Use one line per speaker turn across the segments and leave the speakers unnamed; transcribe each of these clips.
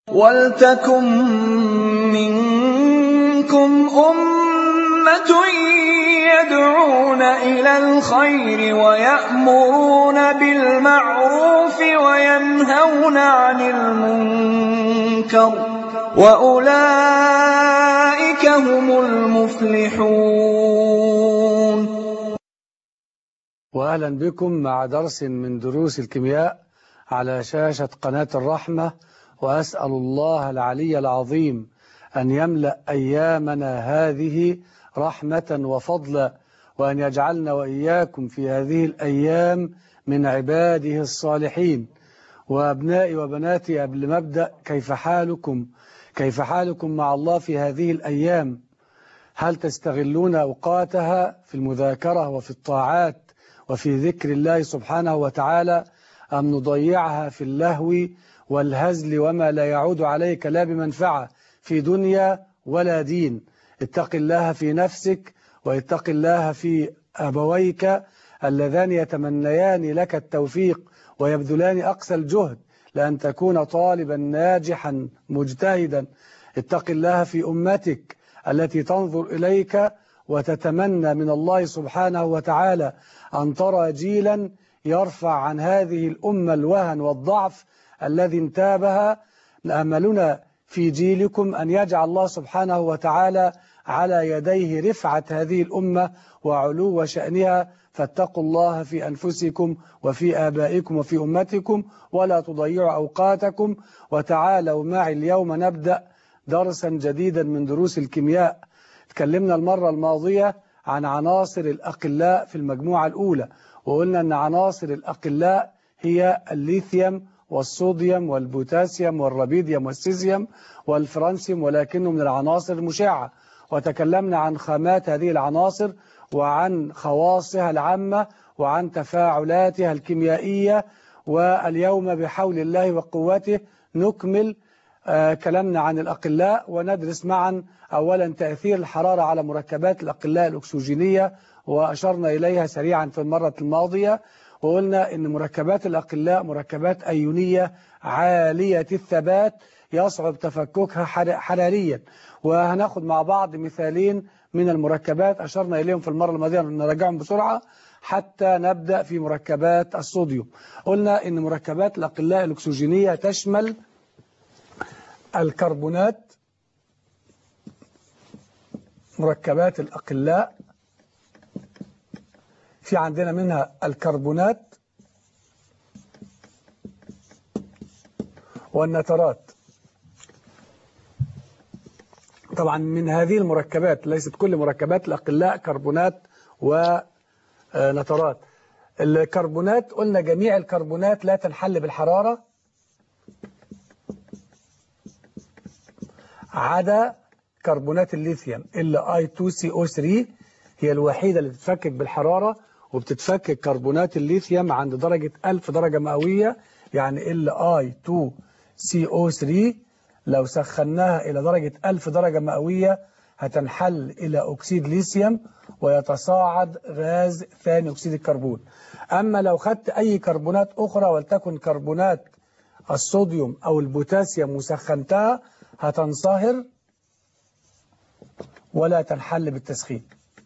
وَلْتَكُن مِّنكُمْ أُمَّةٌ يَدْعُونَ إِلَى الْخَيْرِ وَيَأْمُرُونَ بِالْمَعْرُوفِ وَيَنْهَوْنَ عَنِ الْمُنكَرِ ۚ وَأُولَٰئِكَ هُمُ الْمُفْلِحُونَ
وأهلا بكم مع درس من دروس الكيمياء على شاشة قناة الرحمة وأسأل الله العلي العظيم أن يملأ أيامنا هذه رحمة وفضلا وأن يجعلنا وإياكم في هذه الأيام من عباده الصالحين وأبنائي وبناتي قبل ما أبدأ كيف حالكم كيف حالكم مع الله في هذه الأيام هل تستغلون أوقاتها في المذاكرة وفي الطاعات وفي ذكر الله سبحانه وتعالى أم نضيعها في اللهو والهزل وما لا يعود عليك لا بمنفعة في دنيا ولا دين اتق الله في نفسك واتق الله في أبويك اللذان يتمنيان لك التوفيق ويبذلان أقصى الجهد لأن تكون طالبا ناجحا مجتهدا اتق الله في أمتك التي تنظر إليك وتتمنى من الله سبحانه وتعالى أن ترى جيلا يرفع عن هذه الأمة الوهن والضعف الذي انتابها أملنا في جيلكم أن يجعل الله سبحانه وتعالى على يديه رفعة هذه الأمة وعلو شأنها فاتقوا الله في أنفسكم وفي آبائكم وفي أمتكم ولا تضيعوا أوقاتكم وتعالوا معي اليوم نبدأ درسا جديدا من دروس الكيمياء تكلمنا المرة الماضية عن عناصر الأقلاء في المجموعة الأولى وقلنا أن عناصر الأقلاء هي الليثيوم والصوديوم والبوتاسيوم والربيديوم والسيزيوم والفرانسيوم ولكنه من العناصر المشعة وتكلمنا عن خامات هذه العناصر وعن خواصها العامة وعن تفاعلاتها الكيميائية واليوم بحول الله وقوته نكمل آه كلامنا عن الأقلاء وندرس معا أولا تأثير الحرارة على مركبات الأقلاء الأكسجينية وأشرنا إليها سريعا في المرة الماضية وقلنا أن مركبات الأقلاء مركبات أيونية عالية الثبات يصعب تفككها حراريا وهناخد مع بعض مثالين من المركبات أشرنا إليهم في المرة الماضية نراجعهم بسرعة حتى نبدأ في مركبات الصوديوم قلنا أن مركبات الأقلاء الأكسجينية تشمل الكربونات مركبات الأقلاء في عندنا منها الكربونات والنترات طبعا من هذه المركبات ليست كل مركبات الأقلاء كربونات ونترات الكربونات قلنا جميع الكربونات لا تنحل بالحرارة عدا كربونات الليثيوم اللي I2CO3 هي الوحيدة اللي بتتفكك بالحرارة وبتتفكك كربونات الليثيوم عند درجة 1000 درجة مئوية يعني ال I2CO3 لو سخناها إلى درجة 1000 درجة مئوية هتنحل إلى أكسيد ليثيوم ويتصاعد غاز ثاني أكسيد الكربون أما لو خدت أي كربونات أخرى ولتكن كربونات الصوديوم أو البوتاسيوم وسخنتها هتنصهر ولا تنحل بالتسخين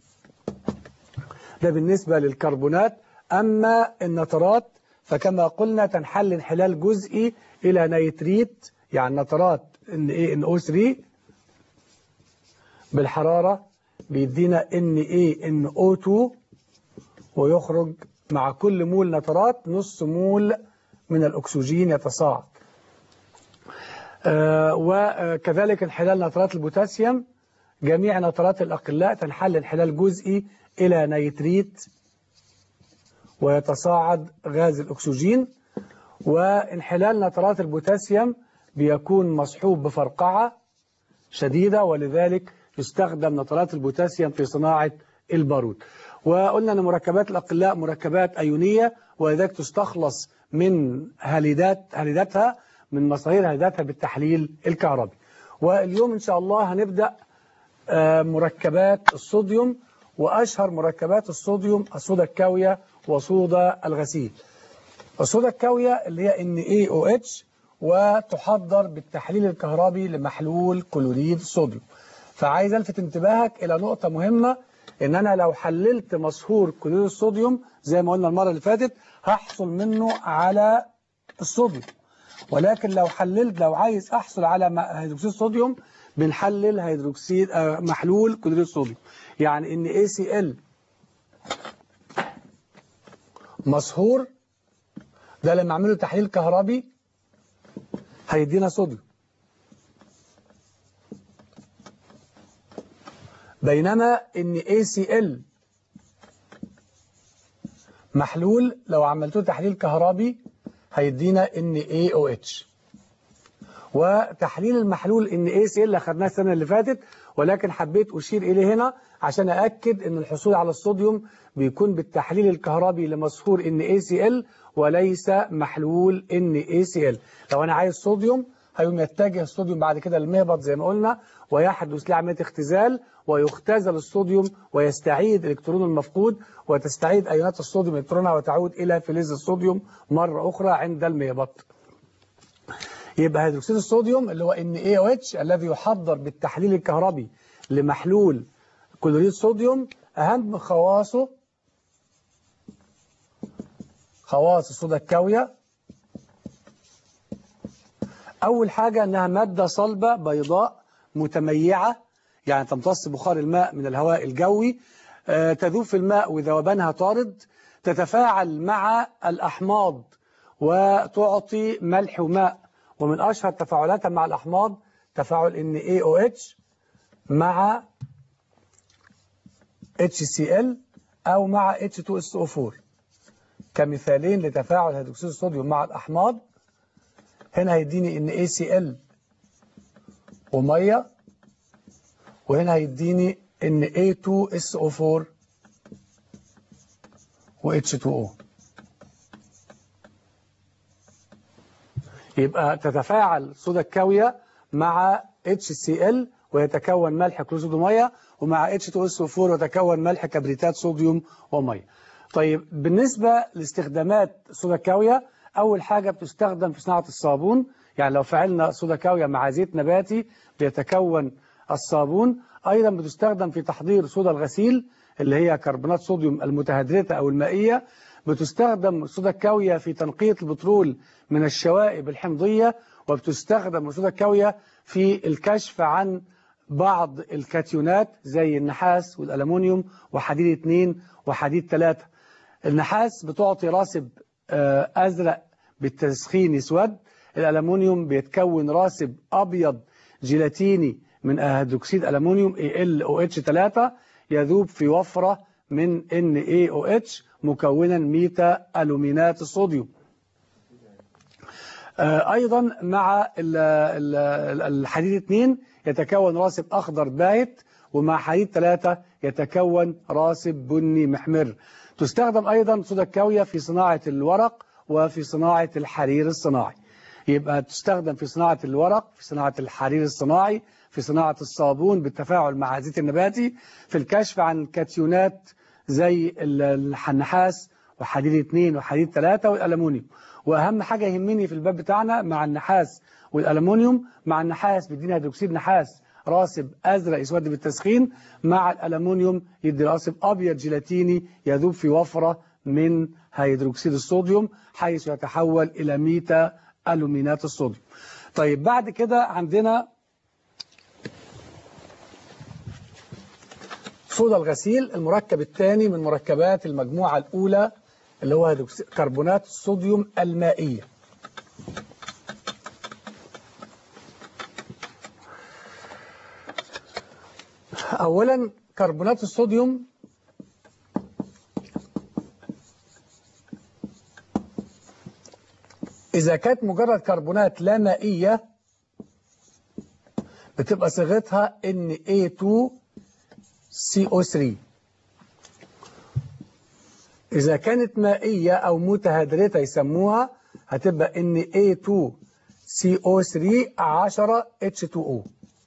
ده بالنسبة للكربونات أما النترات فكما قلنا تنحل انحلال جزئي إلى نيتريت يعني نترات NaNO3 بالحرارة بيدينا NaNO2 ويخرج مع كل مول نترات نص مول من الأكسجين يتصاعد آه وكذلك انحلال نترات البوتاسيوم جميع نترات الأقلاء تنحل انحلال جزئي إلى نيتريت ويتصاعد غاز الأكسجين وانحلال نترات البوتاسيوم بيكون مصحوب بفرقعة شديدة ولذلك يستخدم نترات البوتاسيوم في صناعة البارود وقلنا أن مركبات الأقلاء مركبات أيونية ولذلك تستخلص من هاليدات هاليداتها من مصادر هاليداتها بالتحليل الكهربي واليوم إن شاء الله هنبدأ مركبات الصوديوم وأشهر مركبات الصوديوم الصودا الكاوية وصودا الغسيل الصودا الكاوية اللي هي NaOH وتحضر بالتحليل الكهربي لمحلول كلوريد الصوديوم فعايز الفت انتباهك الى نقطة مهمة ان انا لو حللت مسحور كلوريد الصوديوم زي ما قلنا المرة اللي فاتت هحصل منه على الصوديوم ولكن لو حللت لو عايز احصل على م- هيدروكسيد الصوديوم بنحلل هيدروكسيد آه، محلول كلوريد الصوديوم يعني ان ACL مسحور ده لما اعمله تحليل كهربي هيدينا صوديوم بينما ان ACL محلول لو عملته تحليل كهربي هيدينا ان AOH وتحليل المحلول ان ACL اللي اخدناه السنه اللي فاتت ولكن حبيت اشير اليه هنا عشان ااكد ان الحصول على الصوديوم بيكون بالتحليل الكهربي لمصفور ان ACL وليس محلول ان ACL لو انا عايز صوديوم هيقوم يتجه الصوديوم بعد كده للمهبط زي ما قلنا ويحدث له عمليه اختزال ويختزل الصوديوم ويستعيد الالكترون المفقود وتستعيد ايونات الصوديوم الكترونها وتعود الى فلز الصوديوم مره اخرى عند المهبط يبقى هيدروكسيد الصوديوم اللي هو NaOH الذي يحضر بالتحليل الكهربي لمحلول كلوريد صوديوم أهم خواصه خواص الصودا الكاوية أول حاجة أنها مادة صلبة بيضاء متميعة يعني تمتص بخار الماء من الهواء الجوي آه، تذوب في الماء وذوبانها طارد تتفاعل مع الأحماض وتعطي ملح وماء ومن أشهر تفاعلاتها مع الأحماض تفاعل ان AOH مع HCl أو مع H2SO4 كمثالين لتفاعل هيدروكسيد الصوديوم مع الأحماض هنا هيديني ان ACl ومية وهنا هيديني ان A2SO4 و H2O يبقى تتفاعل صودا الكاوية مع HCl ويتكون ملح كلوزيد ومية ومع H2SO4 ويتكون ملح كبريتات صوديوم ومية طيب بالنسبة لاستخدامات صودا الكاوية أول حاجة بتستخدم في صناعة الصابون يعني لو فعلنا صودا كاوية مع زيت نباتي بيتكون الصابون أيضا بتستخدم في تحضير صودا الغسيل اللي هي كربونات صوديوم المتهدرة أو المائية بتستخدم صودا الكاوية في تنقية البترول من الشوائب الحمضية وبتستخدم صودا الكاوية في الكشف عن بعض الكاتيونات زي النحاس والألمونيوم وحديد 2 وحديد 3 النحاس بتعطي راسب آه، أزرق بالتسخين يسود الألمونيوم بيتكون راسب أبيض جيلاتيني من هيدروكسيد ألمونيوم AlOH3 يذوب في وفرة من NaOH مكونا ميتا ألومينات الصوديوم آه، أيضا مع ال- ال- الحديد 2 يتكون راسب أخضر باهت ومع حديد 3 يتكون راسب بني محمر تستخدم أيضا صودا الكاوية في صناعة الورق وفي صناعة الحرير الصناعي يبقى تستخدم في صناعة الورق في صناعة الحرير الصناعي في صناعة الصابون بالتفاعل مع الزيت النباتي في الكشف عن كاتيونات زي ال- النحاس وحديد 2 وحديد 3 والألمونيوم وأهم حاجة يهمني في الباب بتاعنا مع النحاس والألمونيوم مع النحاس بيدينا هيدروكسيد نحاس راسب أزرق يسود بالتسخين مع الألمونيوم يدي راسب أبيض جيلاتيني يذوب في وفرة من هيدروكسيد الصوديوم حيث يتحول إلى ميتا ألومينات الصوديوم طيب بعد كده عندنا صودا الغسيل المركب الثاني من مركبات المجموعة الأولى اللي هو هيدروكسي- كربونات الصوديوم المائية أولا كربونات الصوديوم إذا كانت مجرد كربونات لا مائية بتبقى صيغتها Na2CO3 إذا كانت مائية أو متهدرة يسموها هتبقى Na2CO3 10 H2O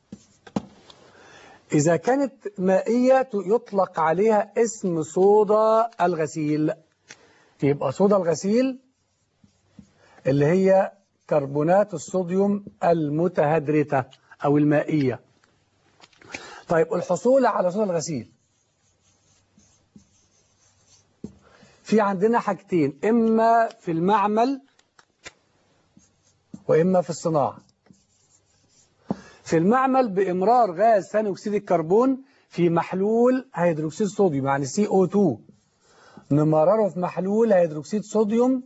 إذا كانت مائية يطلق عليها اسم صودا الغسيل يبقى صودا الغسيل اللي هي كربونات الصوديوم المتهدرتة أو المائية طيب الحصول على صودا الغسيل في عندنا حاجتين إما في المعمل وإما في الصناعة في المعمل بإمرار غاز ثاني أكسيد الكربون في محلول هيدروكسيد صوديوم يعني CO2 نمرره في محلول هيدروكسيد صوديوم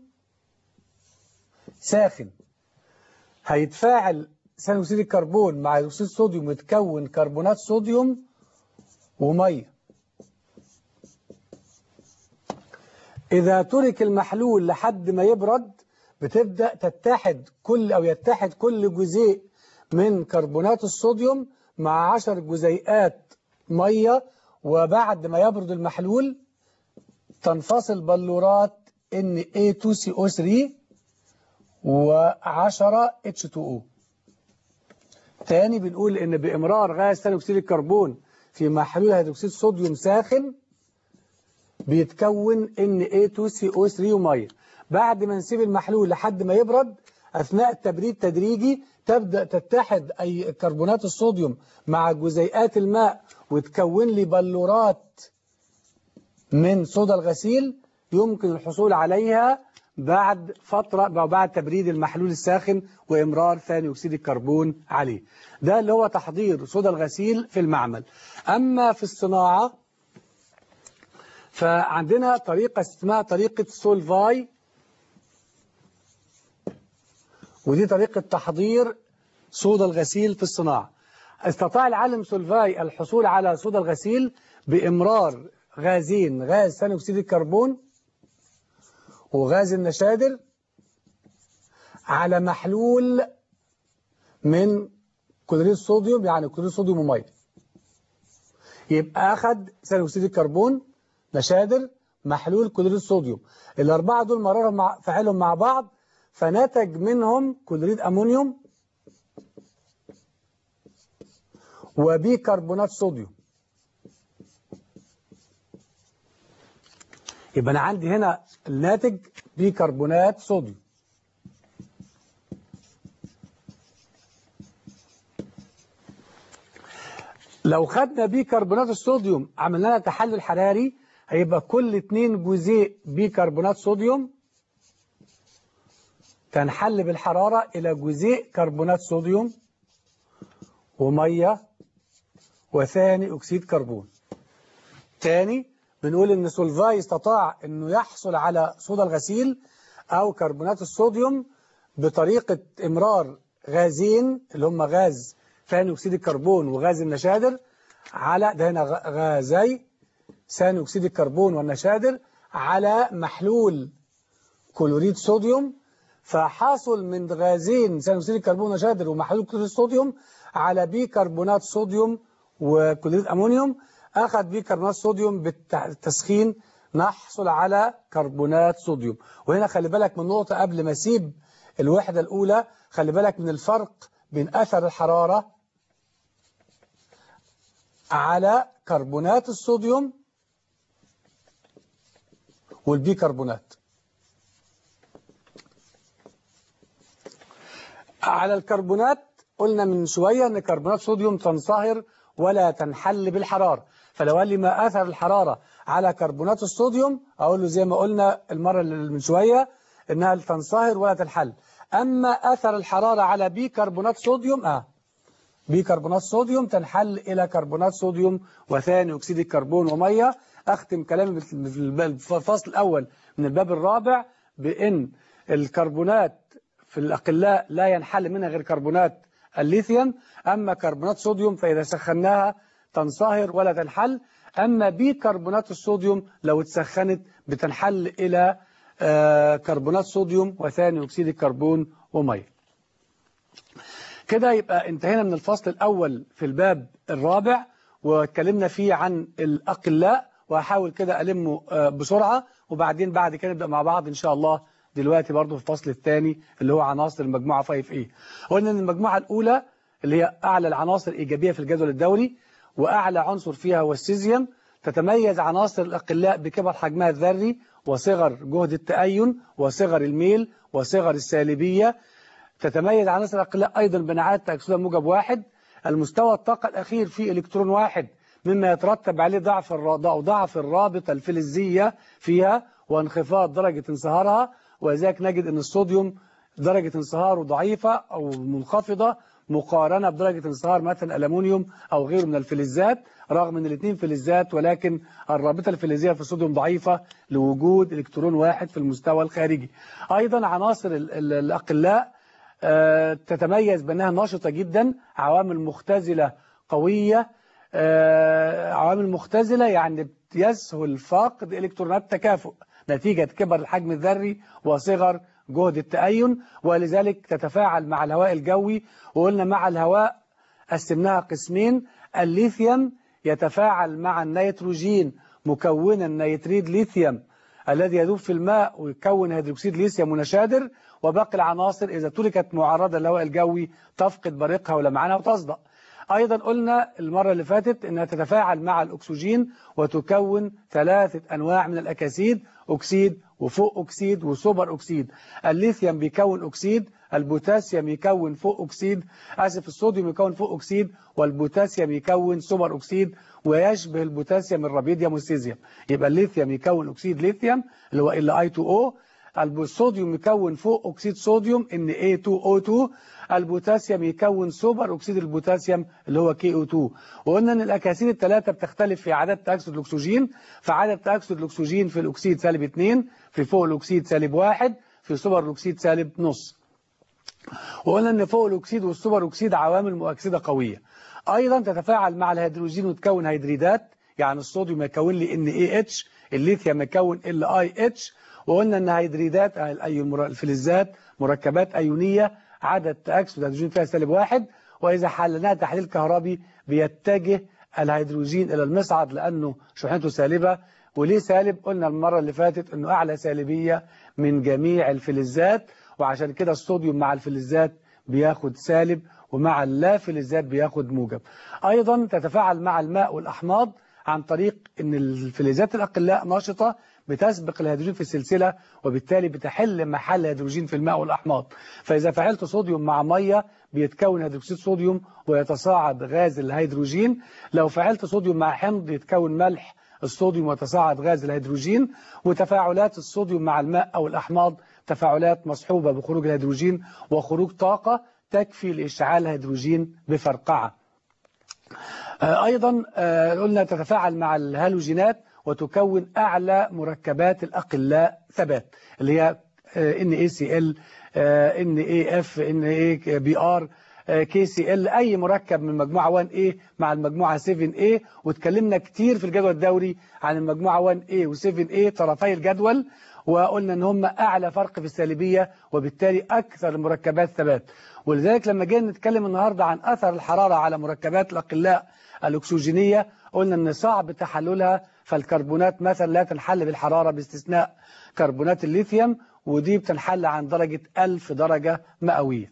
ساخن هيتفاعل ثاني أكسيد الكربون مع هيدروكسيد صوديوم وتكون كربونات صوديوم ومية إذا ترك المحلول لحد ما يبرد بتبدأ تتحد كل أو يتحد كل جزيء من كربونات الصوديوم مع 10 جزيئات مية وبعد ما يبرد المحلول تنفصل بلورات Na2CO3 و10 H2O تاني بنقول ان بإمرار غاز ثاني أكسيد الكربون في محلول هيدروكسيد صوديوم ساخن بيتكون Na2CO3 ومية بعد ما نسيب المحلول لحد ما يبرد أثناء التبريد تدريجي تبدأ تتحد أي كربونات الصوديوم مع جزيئات الماء وتكون لي بلورات من صودا الغسيل يمكن الحصول عليها بعد فترة بعد تبريد المحلول الساخن وإمرار ثاني أكسيد الكربون عليه ده اللي هو تحضير صودا الغسيل في المعمل أما في الصناعة فعندنا طريقة اسمها طريقة سولفاي ودي طريقة تحضير صودا الغسيل في الصناعة استطاع العالم سولفاي الحصول على صودا الغسيل بإمرار غازين غاز ثاني أكسيد الكربون وغاز النشادر على محلول من كلوريد الصوديوم يعني كلوريد الصوديوم وميه يبقى أخد ثاني أكسيد الكربون نشادر محلول كلوريد الصوديوم الأربعة دول مررهم مع فعلهم مع بعض فنتج منهم كلوريد أمونيوم وبيكربونات صوديوم يبقى أنا عندي هنا الناتج بيكربونات صوديوم لو خدنا بيكربونات الصوديوم عملنا لها تحلل حراري هيبقى كل اتنين جزيء بيكربونات صوديوم تنحل بالحرارة إلى جزيء كربونات صوديوم ومية وثاني أكسيد كربون تاني بنقول إن سولفاي استطاع إنه يحصل على صودا الغسيل أو كربونات الصوديوم بطريقة إمرار غازين اللي هم غاز ثاني أكسيد الكربون وغاز النشادر على ده هنا غازي ثاني أكسيد الكربون والنشادر على محلول كلوريد صوديوم فحاصل من غازين ثاني أكسيد الكربون والنشادر ومحلول كلوريد الصوديوم على بيكربونات صوديوم وكلوريد أمونيوم أخذ بيكربونات صوديوم بالتسخين نحصل على كربونات صوديوم وهنا خلي بالك من نقطة قبل ما أسيب الوحدة الأولى خلي بالك من الفرق بين أثر الحرارة على كربونات الصوديوم والبيكربونات على الكربونات قلنا من شوية أن كربونات صوديوم تنصهر ولا تنحل بالحرارة فلو قال لي ما أثر الحرارة على كربونات الصوديوم أقول له زي ما قلنا المرة اللي من شوية إنها تنصهر ولا تنحل أما أثر الحرارة على بيكربونات صوديوم آه بيكربونات صوديوم تنحل إلى كربونات صوديوم وثاني أكسيد الكربون ومية أختم كلامي في الفصل الأول من الباب الرابع بأن الكربونات في الأقلاء لا ينحل منها غير كربونات الليثيوم أما كربونات صوديوم فإذا سخناها تنصهر ولا تنحل أما بيكربونات الصوديوم لو اتسخنت بتنحل إلى آه كربونات صوديوم وثاني أكسيد الكربون ومية كده يبقى انتهينا من الفصل الأول في الباب الرابع واتكلمنا فيه عن الأقلاء وهحاول كده ألمه آه بسرعة وبعدين بعد كده نبدأ مع بعض إن شاء الله دلوقتي برضو في الفصل الثاني اللي هو عناصر المجموعة 5A قلنا ان المجموعة الأولى اللي هي أعلى العناصر الإيجابية في الجدول الدوري وأعلى عنصر فيها هو السيزيوم تتميز عناصر الأقلاء بكبر حجمها الذري وصغر جهد التأين وصغر الميل وصغر السالبية تتميز عناصر الأقلاء أيضا بانعداد تأكسدها موجب واحد المستوى الطاقة الأخير فيه إلكترون واحد مما يترتب عليه ضعف الرا- أو ضعف الرابطة الفلزية فيها وانخفاض درجة انصهارها ولذلك نجد أن الصوديوم درجة انصهاره ضعيفة أو منخفضة مقارنة بدرجة انصهار مثلا الألمنيوم أو غيره من الفلزات رغم أن الاثنين فلزات ولكن الرابطة الفلزية في الصوديوم ضعيفة لوجود إلكترون واحد في المستوى الخارجي أيضا عناصر ال- ال- الأقلاء آه، تتميز بأنها نشطة جدا عوامل مختزلة قوية آه، عوامل مختزلة يعني يسهل فقد إلكترونات تكافؤ نتيجة كبر الحجم الذري وصغر جهد التأين ولذلك تتفاعل مع الهواء الجوي وقلنا مع الهواء قسمناها قسمين الليثيوم يتفاعل مع النيتروجين مكونا نيتريد ليثيوم الذي يذوب في الماء ويكون هيدروكسيد ليثيوم ونشادر وباقي العناصر إذا تركت معرضة للهواء الجوي تفقد بريقها ولمعانها وتصدأ أيضا قلنا المرة اللي فاتت أنها تتفاعل مع الأكسجين وتكون ثلاثة أنواع من الأكاسيد أكسيد وفوق أكسيد وسوبر أكسيد الليثيوم بيكون أكسيد البوتاسيوم يكون فوق أكسيد آسف الصوديوم يكون فوق أكسيد والبوتاسيوم يكون سوبر أكسيد ويشبه البوتاسيوم الربيديوم والسيزيوم يبقى الليثيوم يكون أكسيد ليثيوم اللي هو Li2O الصوديوم يكون فوق أكسيد صوديوم Na2O2 البوتاسيوم يكون سوبر أكسيد البوتاسيوم اللي هو KO2 وقلنا أن الأكاسيد الثلاثة بتختلف في عدد تأكسد الأكسجين فعدد تأكسد الأكسجين في الأكسيد سالب 2 في فوق الأكسيد سالب 1 في سوبر الأكسيد سالب نص وقلنا ان فوق الاكسيد والسوبر اكسيد عوامل مؤكسده قويه ايضا تتفاعل مع الهيدروجين وتكون هيدريدات يعني الصوديوم يكون لي ان اي اتش الليثيوم يكون ال اي اتش وقلنا ان هيدريدات اي المر- الفلزات مركبات ايونيه عدد تاكسد الهيدروجين فيها سالب واحد واذا حللناها تحليل كهربي بيتجه الهيدروجين الى المصعد لانه شحنته سالبه وليه سالب قلنا المره اللي فاتت انه اعلى سالبيه من جميع الفلزات وعشان كده الصوديوم مع الفلزات بياخد سالب ومع اللا فلزات بياخد موجب ايضا تتفاعل مع الماء والاحماض عن طريق ان الفلزات الاقلاء نشطه بتسبق الهيدروجين في السلسله وبالتالي بتحل محل الهيدروجين في الماء والاحماض فاذا فعلت صوديوم مع ميه بيتكون هيدروكسيد صوديوم ويتصاعد غاز الهيدروجين لو فعلت صوديوم مع حمض يتكون ملح الصوديوم وتصاعد غاز الهيدروجين وتفاعلات الصوديوم مع الماء أو الأحماض تفاعلات مصحوبة بخروج الهيدروجين وخروج طاقة تكفي لإشعال الهيدروجين بفرقعة آه، أيضا آه، قلنا تتفاعل مع الهالوجينات وتكون أعلى مركبات الأقلاء ثبات اللي هي NaCl NaF NaBr KCl أي مركب من مجموعة 1A مع المجموعة 7A واتكلمنا كتير في الجدول الدوري عن المجموعة 1A و7A طرفي الجدول وقلنا ان هم أعلى فرق في السالبية وبالتالي أكثر المركبات ثبات ولذلك لما جينا نتكلم النهاردة عن أثر الحرارة على مركبات الأقلاء الأكسجينية قلنا ان صعب تحللها فالكربونات مثلا لا تنحل بالحرارة باستثناء كربونات الليثيوم ودي بتنحل عن درجة 1000 درجة مئوية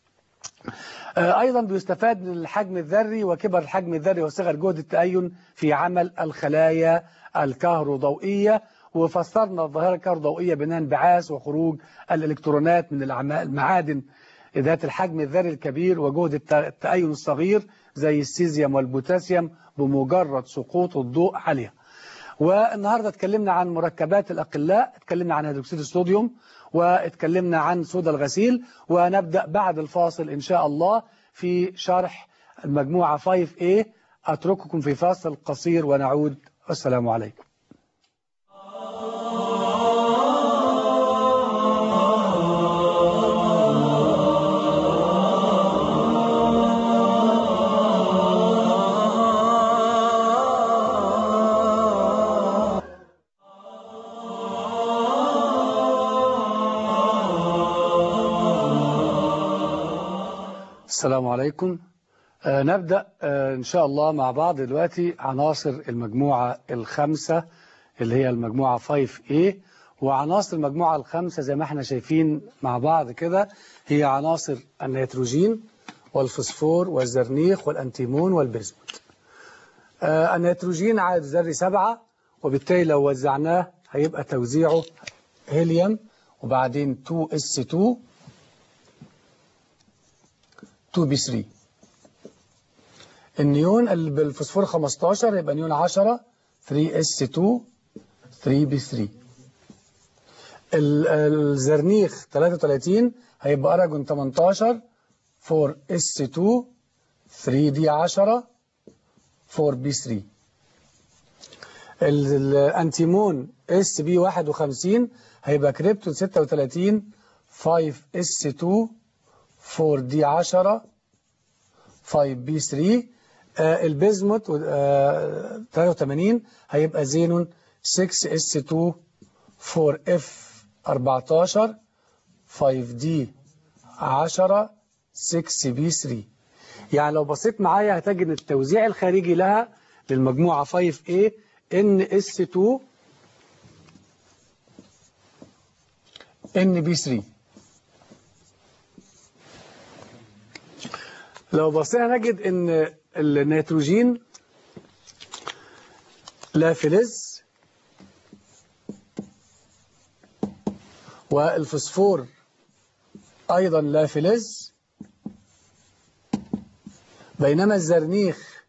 آه، أيضا بيستفاد من الحجم الذري وكبر الحجم الذري وصغر جهد التأين في عمل الخلايا الكهروضوئية وفسرنا الظاهرة الكهروضوئية بأنها انبعاث وخروج الإلكترونات من العما- المعادن ذات الحجم الذري الكبير وجهد الت- التأين الصغير زي السيزيوم والبوتاسيوم بمجرد سقوط الضوء عليها والنهاردة اتكلمنا عن مركبات الأقلاء اتكلمنا عن هيدروكسيد الصوديوم واتكلمنا عن صودا الغسيل ونبدأ بعد الفاصل إن شاء الله في شرح المجموعة 5A أترككم في فاصل قصير ونعود والسلام عليكم السلام عليكم آه نبدأ آه إن شاء الله مع بعض دلوقتي عناصر المجموعة الخمسة اللي هي المجموعة 5A وعناصر المجموعة الخمسة زي ما احنا شايفين مع بعض كده هي عناصر النيتروجين والفوسفور والزرنيخ والأنتيمون والبسموت آه النيتروجين عدد ذري سبعة وبالتالي لو وزعناه هيبقى توزيعه هيليوم وبعدين 2S2 2 بي 3 النيون اللي بالفوسفور 15 يبقى نيون 10 3 اس 2 3 بي 3 ال- الزرنيخ 33 هيبقى أراجون 18 4 اس 2 3 دي 10 4 بي 3 ال- الانتيمون اس بي 51 هيبقى كريبتون 36 5 اس 2 4 دي 10 5 بي 3 آه البيزموت آه 83 هيبقى زينون 6 اس 2 4 اف 14 5 دي 10 6 بي 3 يعني لو بصيت معايا هتجد ان التوزيع الخارجي لها للمجموعة 5A ان اس 2 ان بي 3 لو بصينا نجد ان النيتروجين لا فلز والفوسفور ايضا لا فلز بينما الزرنيخ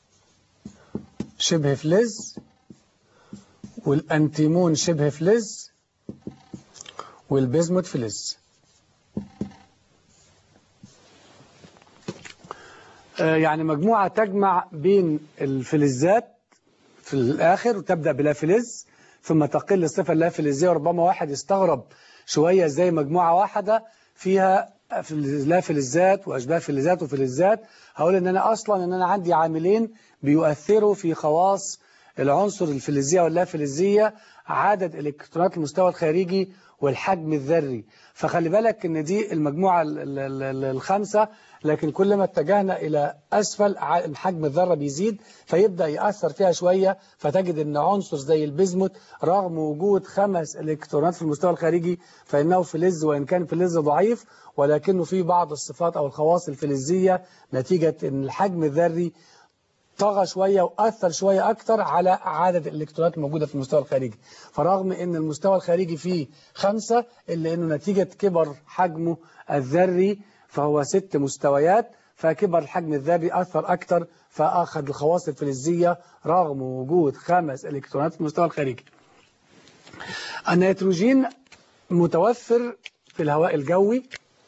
شبه فلز والانتيمون شبه فلز والبيزموت فلز آه، يعني مجموعة تجمع بين الفلزات في الآخر وتبدأ بلا فلز ثم تقل الصفة اللا فلزية وربما واحد يستغرب شوية زي مجموعة واحدة فيها فلز- لا فلزات وأشباه فلزات وفلزات هقول إن أنا أصلا إن أنا عندي عاملين بيؤثروا في خواص العنصر الفلزية واللا فلزية عدد الإلكترونات المستوى الخارجي والحجم الذري فخلي بالك ان دي المجموعة ال- ال- ال- الخمسة لكن كل ما اتجهنا إلى أسفل ع- حجم الذرة بيزيد فيبدأ يأثر فيها شوية فتجد أن عنصر زي البيزموت رغم وجود خمس إلكترونات في المستوى الخارجي فإنه فلز وإن كان فلز ضعيف ولكنه فيه بعض الصفات أو الخواص الفلزية نتيجة أن الحجم الذري طغى شوية وأثر شوية أكتر على عدد الإلكترونات الموجودة في المستوى الخارجي فرغم أن المستوى الخارجي فيه خمسة إلا أنه نتيجة كبر حجمه الذري فهو ست مستويات فكبر الحجم الذري أثر أكتر فأخذ الخواص الفلزية رغم وجود خمس إلكترونات في المستوى الخارجي النيتروجين متوفر في الهواء الجوي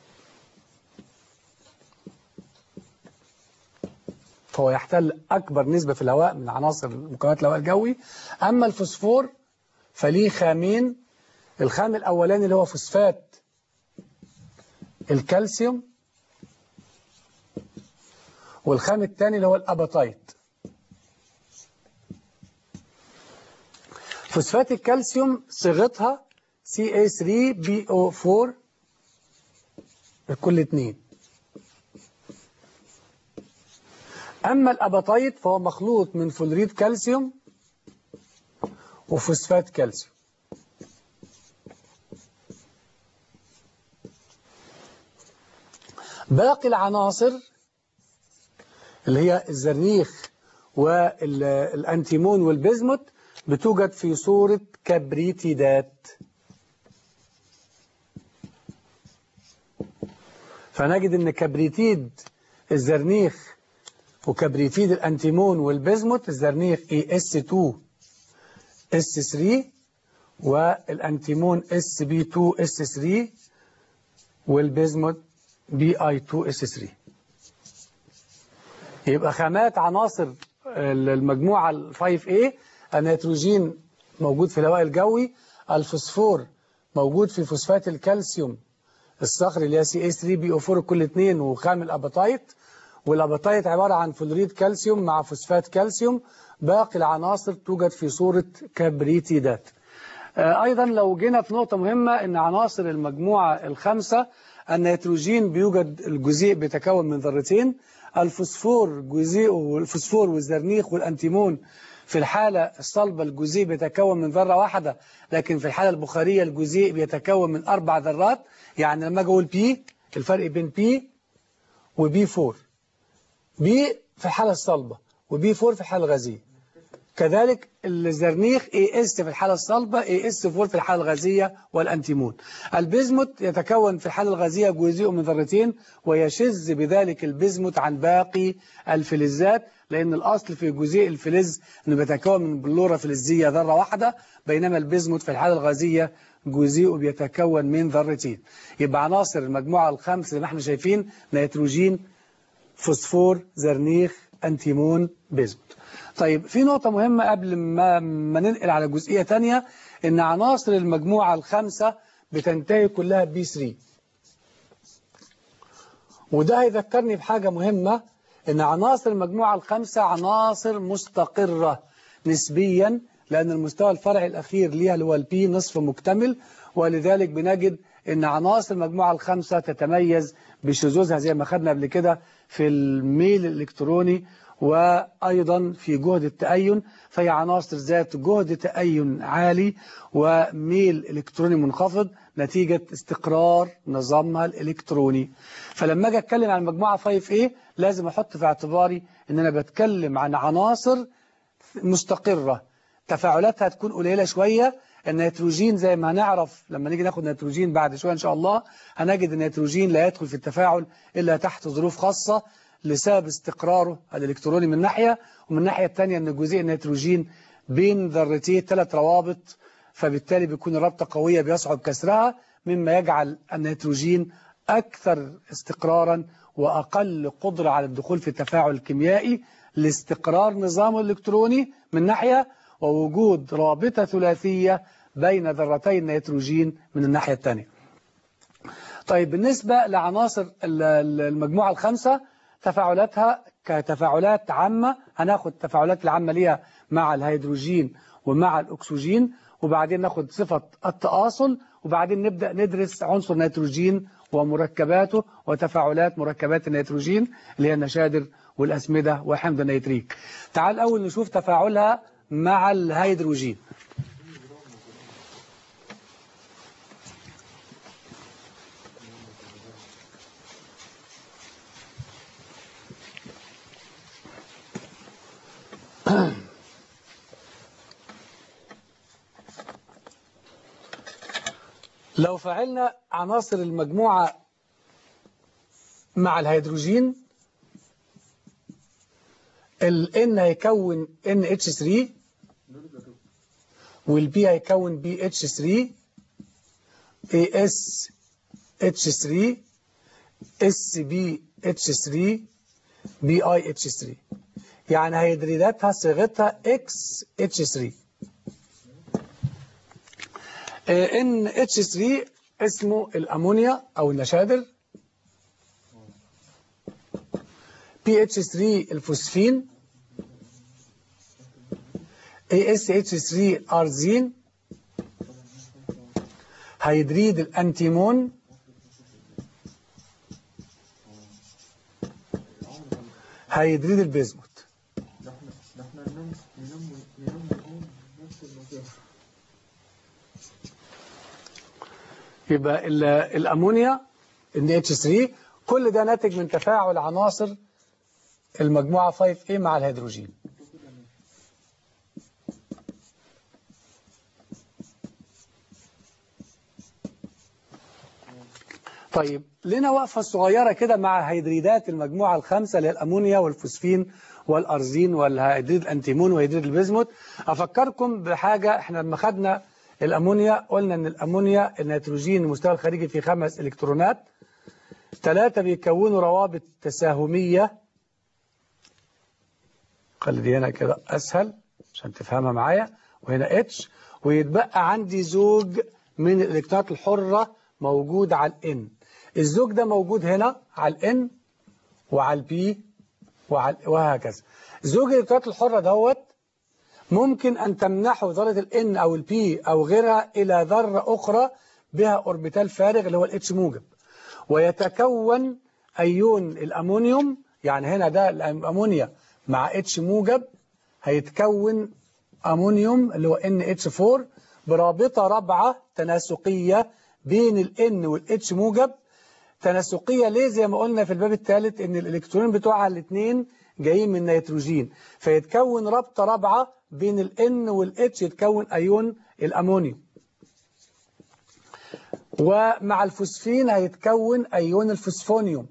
فهو يحتل أكبر نسبة في الهواء من عناصر مكونات الهواء الجوي أما الفوسفور فليه خامين الخام الأولاني اللي هو فوسفات الكالسيوم والخام الثاني اللي هو الأباتايت فوسفات الكالسيوم صيغتها CA3BO4 كل اتنين أما الأباتايت فهو مخلوط من فلوريد كالسيوم وفوسفات كالسيوم باقي العناصر اللي هي الزرنيخ والأنتيمون والبيزموت بتوجد في صورة كبريتيدات فنجد ان كبريتيد الزرنيخ وكبريتيد الانتيمون والبيزموت الزرنيخ اي اس 2 اس 3 والانتيمون اس بي 2 اس 3 والبيزموت بي اي 2 اس 3 يبقى خامات عناصر المجموعة ال 5A النيتروجين موجود في الهواء الجوي الفوسفور موجود في فوسفات الكالسيوم الصخري اللي هي سي اس 3 بي او 4 كل اثنين وخام الاباتايت والاباتايت عبارة عن فلوريد كالسيوم مع فوسفات كالسيوم باقي العناصر توجد في صورة كبريتيدات آه، أيضا لو جينا في نقطة مهمة أن عناصر المجموعة الخمسة النيتروجين بيوجد الجزيء بيتكون من ذرتين الفوسفور جزيء والفوسفور والزرنيخ والأنتيمون في الحالة الصلبة الجزيء بيتكون من ذرة واحدة لكن في الحالة البخارية الجزيء بيتكون من أربع ذرات يعني لما أجي أقول بي الفرق بين بي وبي 4 بي في الحالة الصلبة وبي 4 في الحالة الغازية كذلك الزرنيخ اي اس في الحالة الصلبة اي اس 4 في الحالة الغازية والانتيمون البزموت يتكون في الحالة الغازية جزيء من ذرتين ويشذ بذلك البزموت عن باقي الفلزات لأن الأصل في جزيء الفلز أنه بيتكون من بلورة فلزية ذرة واحدة بينما البزموت في الحالة الغازية جزيء بيتكون من ذرتين يبقى عناصر المجموعة الخمس اللي احنا شايفين نيتروجين فوسفور زرنيخ أنتيمون بيزموت طيب في نقطة مهمة قبل ما, ما ننقل على جزئية تانية إن عناصر المجموعة الخمسة بتنتهي كلها بي 3 وده هيذكرني بحاجة مهمة إن عناصر المجموعة الخمسة عناصر مستقرة نسبيا لأن المستوى الفرعي الأخير ليها اللي هو البي نصف مكتمل ولذلك بنجد إن عناصر المجموعة الخمسة تتميز بشذوذها زي ما خدنا قبل كده في الميل الإلكتروني وأيضا في جهد التأين فهي عناصر ذات جهد تأين عالي وميل إلكتروني منخفض نتيجة استقرار نظامها الإلكتروني فلما أجي أتكلم عن المجموعة 5A لازم أحط في اعتباري أن أنا بتكلم عن عناصر مستقرة تفاعلاتها تكون قليلة شوية النيتروجين زي ما هنعرف لما نيجي ناخد نيتروجين بعد شوية إن شاء الله هنجد النيتروجين لا يدخل في التفاعل إلا تحت ظروف خاصة لسبب استقراره الإلكتروني من ناحية ومن الناحية الثانية أن جزيء النيتروجين بين ذرتين ثلاث روابط فبالتالي بيكون الرابطة قوية بيصعب كسرها مما يجعل النيتروجين أكثر استقرارا وأقل قدرة على الدخول في التفاعل الكيميائي لاستقرار نظامه الإلكتروني من ناحية ووجود رابطة ثلاثية بين ذرتي النيتروجين من الناحية الثانية طيب بالنسبة لعناصر المجموعة الخمسة تفاعلاتها كتفاعلات عامة هناخد التفاعلات العامة ليها مع الهيدروجين ومع الأكسجين وبعدين ناخد صفة التآصل وبعدين نبدأ ندرس عنصر نيتروجين ومركباته وتفاعلات مركبات النيتروجين اللي هي النشادر والأسمدة وحمض النيتريك تعال أول نشوف تفاعلها مع الهيدروجين لو فعلنا عناصر المجموعة مع الهيدروجين ال N هيكون NH3 وال B هيكون BH3 ASH3 SBH3 BIH3 يعني هيدريداتها صيغتها XH3 NH3 اسمه الأمونيا أو النشادر PH3 الفوسفين ASH3 أرزين هيدريد الأنتيمون هيدريد البيزموت يبقى الأمونيا ال NH3 كل ده ناتج من تفاعل عناصر المجموعة 5A مع الهيدروجين طيب لنا وقفة صغيرة كده مع هيدريدات المجموعة الخمسة اللي هي الأمونيا والفوسفين والأرزين والهيدريد الأنتيمون وهيدريد البيزموت أفكركم بحاجة احنا لما خدنا الأمونيا قلنا أن الأمونيا النيتروجين المستوى الخارجي فيه خمس إلكترونات ثلاثة بيكونوا روابط تساهمية خلي دي هنا كده أسهل عشان تفهمها معايا وهنا اتش ويتبقى عندي زوج من الإلكترونات الحرة موجود على الان الزوج ده موجود هنا على الان وعلى البي وعلى وهكذا زوج الإلكترونات الحرة دوت ممكن أن تمنحه ذرة الان أو البي أو غيرها إلى ذرة أخرى بها أوربيتال فارغ اللي هو الاتش موجب ويتكون أيون الأمونيوم يعني هنا ده الأمونيا مع اتش موجب هيتكون أمونيوم اللي هو NH4 برابطة رابعة تناسقية بين ال N وال H موجب تناسقية ليه زي ما قلنا في الباب الثالث ان الالكترونين بتوعها الاثنين جايين من نيتروجين فيتكون رابطة رابعة بين الان والاتش يتكون ايون الامونيوم ومع الفوسفين هيتكون ايون الفوسفونيوم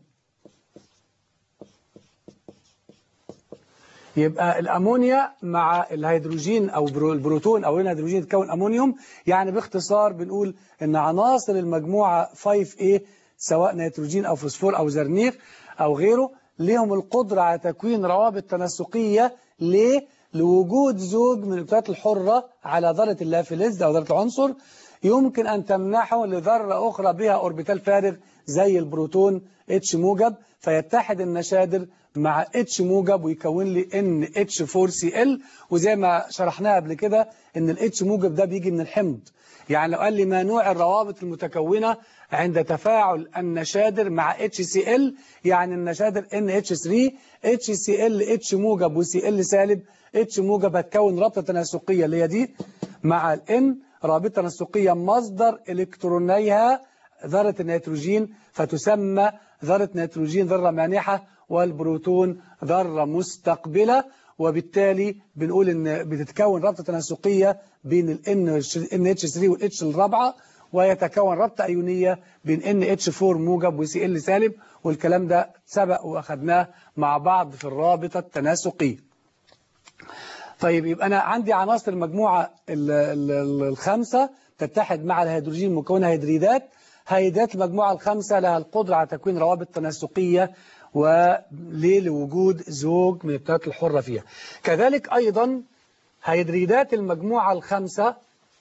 يبقى الامونيا مع الهيدروجين او برو- البروتون او الهيدروجين يتكون امونيوم يعني باختصار بنقول ان عناصر المجموعه 5A سواء نيتروجين او فوسفور او زرنيخ او غيره ليهم القدره على تكوين روابط تناسقيه ليه؟ لوجود زوج من الالكترونات الحره على ذره اللافلز او ذره العنصر يمكن ان تمنحه لذره اخرى بها اوربيتال فارغ زي البروتون اتش موجب فيتحد النشادر مع اتش موجب ويكون لي ان اتش 4 سي ال وزي ما شرحناها قبل كده ان الاتش موجب ده بيجي من الحمض يعني لو قال لي ما نوع الروابط المتكونة عند تفاعل النشادر مع اتش سي ال يعني النشادر ان اتش 3 اتش سي ال اتش موجب وسي ال سالب اتش موجب هتكون رابطة تناسقية اللي هي دي مع الان رابطة تناسقية مصدر الكترونيها ذرة النيتروجين فتسمى ذرة نيتروجين ذرة مانحة والبروتون ذرة مستقبلة وبالتالي بنقول ان بتتكون رابطة تناسقية بين ال NH3 وال H الرابعة ويتكون رابطة أيونية بين NH4 موجب و Cl سالب والكلام ده سبق وأخذناه مع بعض في الرابطة التناسقية طيب يبقى أنا عندي عناصر المجموعة ال- ال- ال- الخمسة تتحد مع الهيدروجين مكونة هيدريدات هيدريدات المجموعة الخمسة لها القدرة على تكوين روابط تناسقية وليه لوجود زوج من التلات الحرة فيها كذلك أيضا هيدريدات المجموعة الخمسة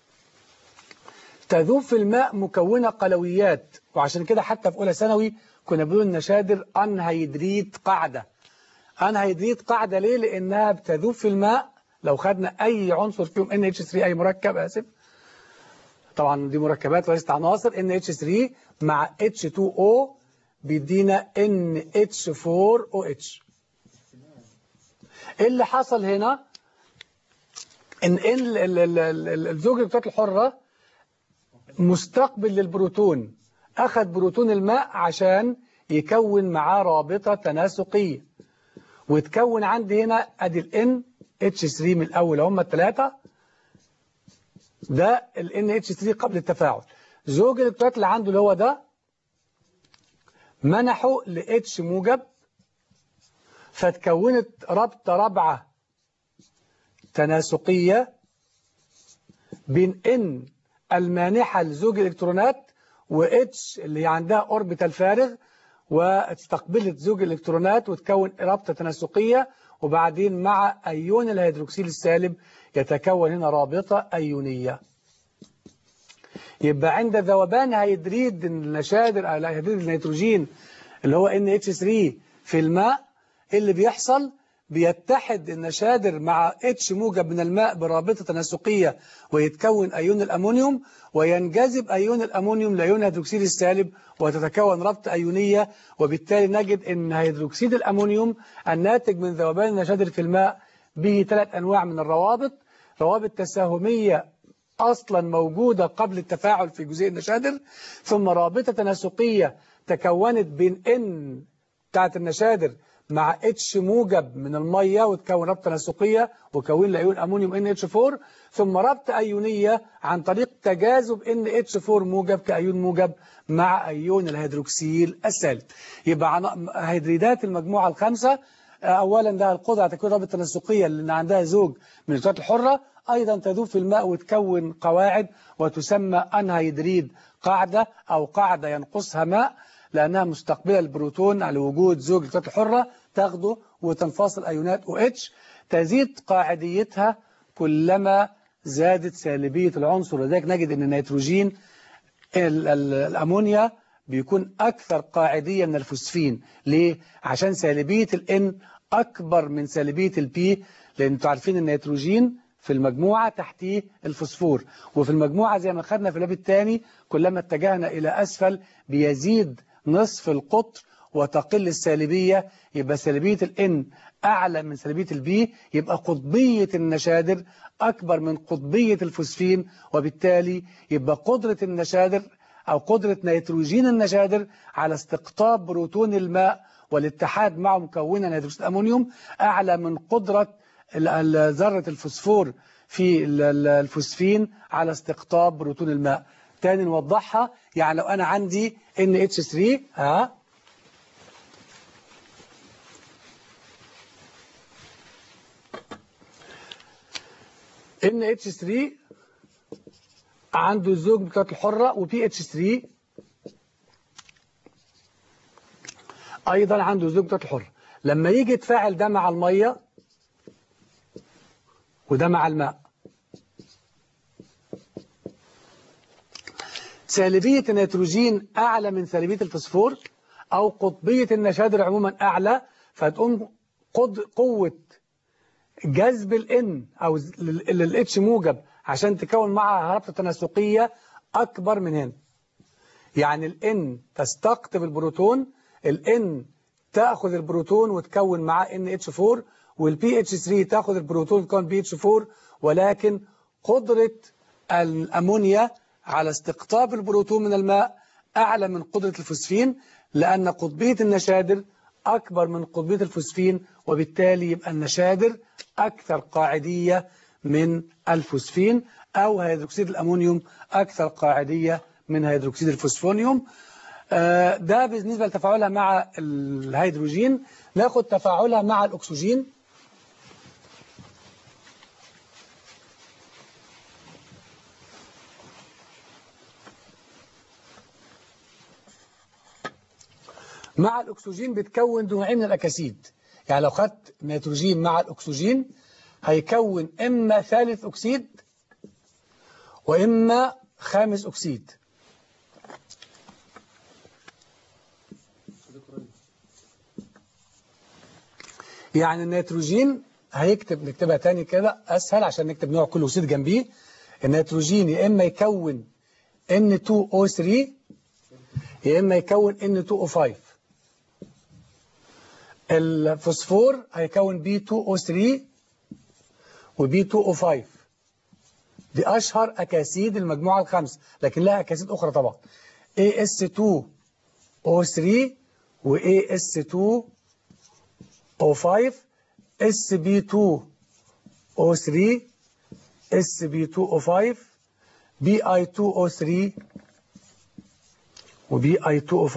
تذوب في الماء مكونة قلويات وعشان كده حتى في أولى ثانوي كنا بنقول النشادر أنهيدريد قاعدة أنهيدريد قاعدة ليه؟ لأنها بتذوب في الماء لو خدنا أي عنصر فيهم NH3 أي مركب آسف طبعا دي مركبات وليست عناصر NH3 مع H2O بيدينا NH4OH اللي حصل هنا ان ال- ال- ال- ال- الزوج الالكترونات الحرة مستقبل للبروتون أخذ بروتون الماء عشان يكون معاه رابطة تناسقية وتكون عندي هنا ادي ال NH3 من الأول هم الثلاثة ده ال NH3 قبل التفاعل زوج الالكترونات اللي عنده اللي هو ده منحه ل H موجب فتكونت رابطة رابعة تناسقية بين N المانحة لزوج الإلكترونات و H اللي عندها أوربيتال فارغ واستقبلت زوج الإلكترونات وتكون رابطة تناسقية وبعدين مع أيون الهيدروكسيل السالب يتكون هنا رابطة أيونية يبقى عند ذوبان هيدريد النشادر أو هيدريد النيتروجين اللي هو NH3 في الماء اللي بيحصل بيتحد النشادر مع اتش موجب من الماء برابطة تناسقية ويتكون أيون الأمونيوم وينجذب أيون الأمونيوم لأيون هيدروكسيد السالب وتتكون رابطة أيونية وبالتالي نجد أن هيدروكسيد الأمونيوم الناتج من ذوبان النشادر في الماء به ثلاث أنواع من الروابط روابط تساهمية أصلا موجودة قبل التفاعل في جزيء النشادر ثم رابطة تناسقية تكونت بين N بتاعت النشادر مع اتش موجب من المية وتكون رابطة تناسقية وكون لأيون أمونيوم NH4 ثم رابطة أيونية عن طريق تجاذب NH4 موجب كأيون موجب مع أيون الهيدروكسيل السالب يبقى عن- هيدريدات المجموعة الخمسة أولا ده القدرة على تكوين رابطة تناسقية لأن عندها زوج من الإلكترونات الحرة أيضا تذوب في الماء وتكون قواعد وتسمى أنهيدريد قاعدة أو قاعدة ينقصها ماء لأنها مستقبلة البروتون على وجود زوج الكتلات الحرة تاخده وتنفصل أيونات OH تزيد قاعديتها كلما زادت سالبية العنصر لذلك نجد أن النيتروجين ال- ال- الأمونيا بيكون أكثر قاعدية من الفوسفين ليه؟ عشان سالبية الN أكبر من سالبية البي لأن انتوا عارفين النيتروجين في المجموعة تحتيه الفوسفور وفي المجموعة زي ما خدنا في الباب الثاني كلما اتجهنا إلى أسفل بيزيد نصف القطر وتقل السالبية يبقى سالبية الN أعلى من سالبية البي يبقى قطبية النشادر أكبر من قطبية الفوسفين وبالتالي يبقى قدرة النشادر أو قدرة نيتروجين النشادر على استقطاب بروتون الماء والاتحاد مع مكونا هيدروكسيد الأمونيوم أعلى من قدرة ال- ال- ذرة الفوسفور في ال- ال- الفوسفين على استقطاب بروتون الماء تاني نوضحها يعني لو أنا عندي NH3 ها NH3 عنده الزوج بتاعته الحرة وبي اتش 3 ايضا عنده الزوج بتاعته الحرة لما يجي يتفاعل ده مع المية وده مع الماء سالبية النيتروجين أعلى من سالبية الفوسفور أو قطبية النشادر عموما أعلى فتقوم قد قوة جذب الان او الاتش موجب عشان تكون معها رابطه تناسقيه اكبر من هنا يعني الان تستقطب البروتون الان تاخذ البروتون وتكون معاه ان اتش 4 والبي اتش 3 تاخذ البروتون وتكون بي اتش 4 ولكن قدره الامونيا على استقطاب البروتون من الماء اعلى من قدره الفوسفين لان قطبيه النشادر أكبر من قطبية الفوسفين وبالتالي يبقى النشادر أكثر قاعدية من الفوسفين أو هيدروكسيد الأمونيوم أكثر قاعدية من هيدروكسيد الفوسفونيوم آه، ده بالنسبة لتفاعلها مع الهيدروجين ناخد تفاعلها مع الأكسجين مع الأكسجين بتكون نوعين من الأكاسيد يعني لو خدت نيتروجين مع الأكسجين هيكون إما ثالث أكسيد وإما خامس أكسيد يعني النيتروجين هيكتب نكتبها تاني كده أسهل عشان نكتب نوع كل أكسيد جنبيه النيتروجين يا إما يكون N2O3 يا إما يكون N2O5 الفوسفور هيكون B2O3 وB2O5 دي أشهر أكاسيد المجموعة الخمسة لكن لها أكاسيد أخرى طبعا AS2O3 و AS2O5 SB2O3 SB2O5 BI2O3 و BI2O5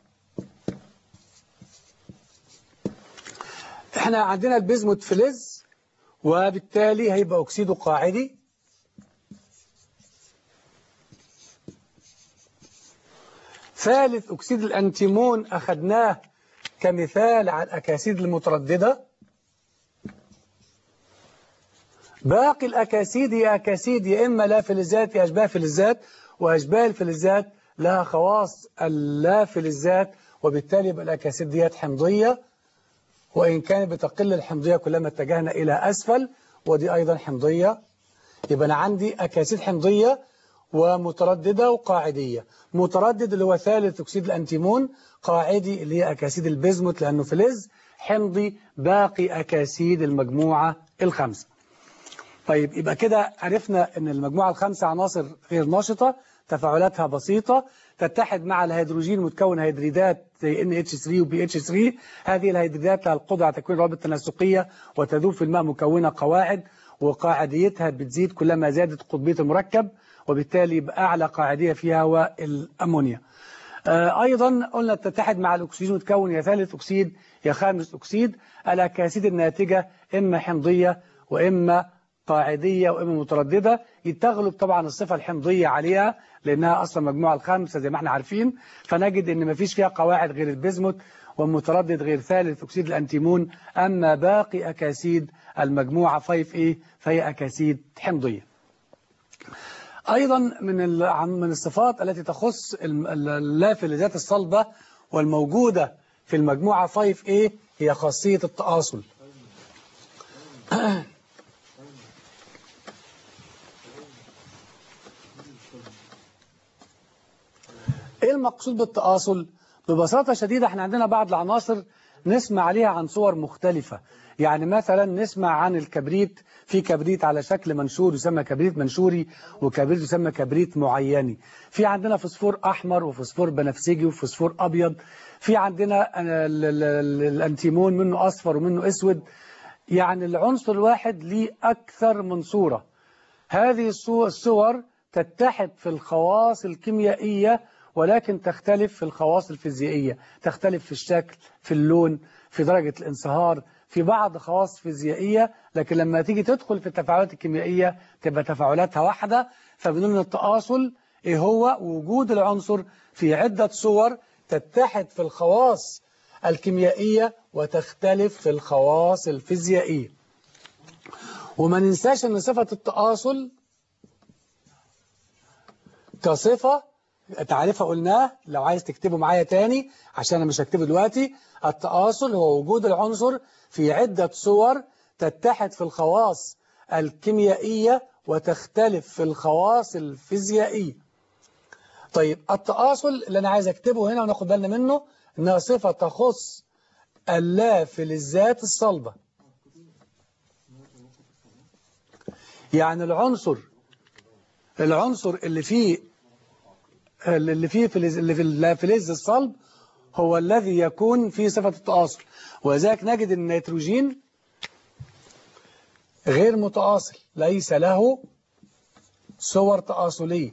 احنا عندنا البيزموت فلز وبالتالي هيبقى أكسيده قاعدي ثالث أكسيد الأنتيمون أخذناه كمثال على الأكاسيد المترددة باقي الأكاسيد هي أكاسيد يا إما لا فلزات يا أشباه فلزات وأشباه الفلزات لها خواص اللا فلزات وبالتالي يبقى الأكاسيد ديت حمضية وإن كانت بتقل الحمضية كلما اتجهنا إلى أسفل ودي أيضا حمضية يبقى أنا عندي أكاسيد حمضية ومترددة وقاعدية متردد اللي هو ثالث أكسيد الأنتيمون قاعدي اللي هي أكاسيد البيزموت لأنه فلز حمضي باقي أكاسيد المجموعة الخمسة طيب يبقى كده عرفنا أن المجموعة الخمسة عناصر غير نشطة تفاعلاتها بسيطة تتحد مع الهيدروجين وتكون هيدريدات زي NH3 و BH3 هذه الهيدريدات لها القدرة على تكوين روابط تناسقية وتذوب في الماء مكونة قواعد وقاعديتها بتزيد كلما زادت قطبية المركب وبالتالي يبقى أعلى قاعدية فيها هو الأمونيا آه، أيضا قلنا تتحد مع الأكسجين وتكون يا ثالث أكسيد يا خامس أكسيد الأكاسيد الناتجة إما حمضية وإما قاعدية وإما مترددة تغلب طبعا الصفة الحمضية عليها لأنها أصلا مجموعة الخمسة زي ما احنا عارفين فنجد إن مفيش فيها قواعد غير البيزموت ومتردد غير ثالث أكسيد الأنتيمون أما باقي أكاسيد المجموعة 5A فهي أكاسيد حمضية أيضا من ال- من الصفات التي تخص الم- ال- اللافلزات الصلبة والموجودة في المجموعة 5A هي خاصية التآصل ايه المقصود بالتآصل ببساطة شديدة احنا عندنا بعض العناصر نسمع عليها عن صور مختلفة يعني مثلا نسمع عن الكبريت في كبريت على شكل منشور يسمى كبريت منشوري وكبريت يسمى كبريت معيني في عندنا فوسفور أحمر وفوسفور بنفسجي وفوسفور أبيض في عندنا ال- ال- ال- الأنتيمون منه أصفر ومنه أسود يعني العنصر الواحد ليه أكثر من صورة هذه الصو- الصور تتحد في الخواص الكيميائية ولكن تختلف في الخواص الفيزيائية تختلف في الشكل في اللون في درجة الانصهار في بعض خواص فيزيائية لكن لما تيجي تدخل في التفاعلات الكيميائية تبقى تفاعلاتها واحدة فبنقول ان التآصل ايه هو وجود العنصر في عدة صور تتحد في الخواص الكيميائية وتختلف في الخواص الفيزيائية وما ننساش ان صفة التآصل كصفة تعريفها قلناه لو عايز تكتبه معايا تاني عشان انا مش هكتبه دلوقتي التآصل هو وجود العنصر في عدة صور تتحد في الخواص الكيميائية وتختلف في الخواص الفيزيائية طيب التآصل اللي انا عايز اكتبه هنا وناخد بالنا منه انها صفة تخص اللافلزات الصلبة يعني العنصر العنصر اللي فيه اللي فيه فلز اللي في الفلز الصلب هو الذي يكون فيه صفة التآصل ولذلك نجد ان النيتروجين غير متآصل ليس له صور تآصلية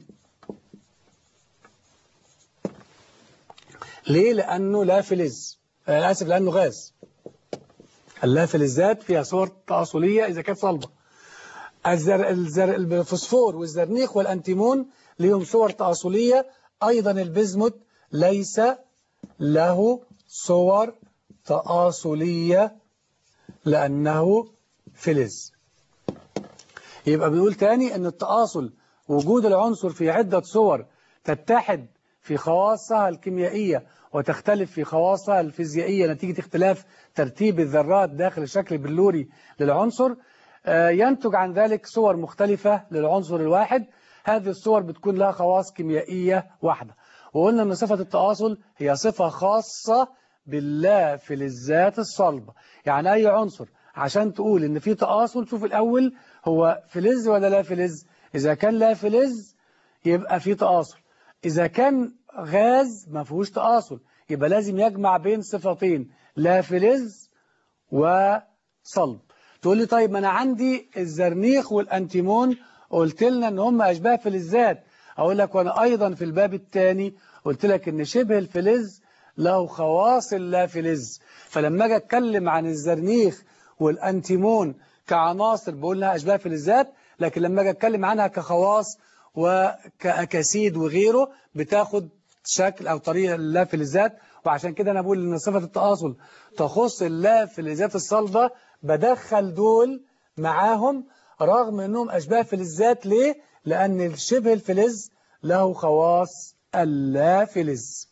ليه؟ لأنه لا فلز آه، آسف لأنه غاز اللافلزات فيها صور تآصلية إذا كانت صلبة الزر... الزر... الفوسفور والزرنيخ والأنتيمون لهم صور تآصلية أيضا البزموت ليس له صور تآصلية لأنه فلز يبقى بنقول تاني أن التآصل وجود العنصر في عدة صور تتحد في خواصها الكيميائية وتختلف في خواصها الفيزيائية نتيجة اختلاف ترتيب الذرات داخل الشكل البلوري للعنصر آه، ينتج عن ذلك صور مختلفة للعنصر الواحد هذه الصور بتكون لها خواص كيميائية واحدة وقلنا أن صفة التآصل هي صفة خاصة باللافلزات الصلبة يعني أي عنصر عشان تقول إن في تآصل شوف الأول هو فلز ولا لا فلز إذا كان لا فلز يبقى في تآصل إذا كان غاز ما فيهوش تآصل يبقى لازم يجمع بين صفتين لا فلز وصلب تقول لي طيب ما أنا عندي الزرنيخ والأنتيمون قلت لنا إن هم أشباه فلزات أقول لك وأنا أيضا في الباب الثاني قلت لك إن شبه الفلز له خواص اللا فلز فلما أجي أتكلم عن الزرنيخ والأنتيمون كعناصر بقول لها أشباه فلزات لكن لما أجي أتكلم عنها كخواص وكأكاسيد وغيره بتاخد شكل أو طريقة اللافلزات وعشان كده أنا بقول إن صفة التآصل تخص اللافلزات الصلبة بدخل دول معاهم رغم أنهم أشباه فلزات ليه؟ لأن شبه الفلز له خواص اللافلز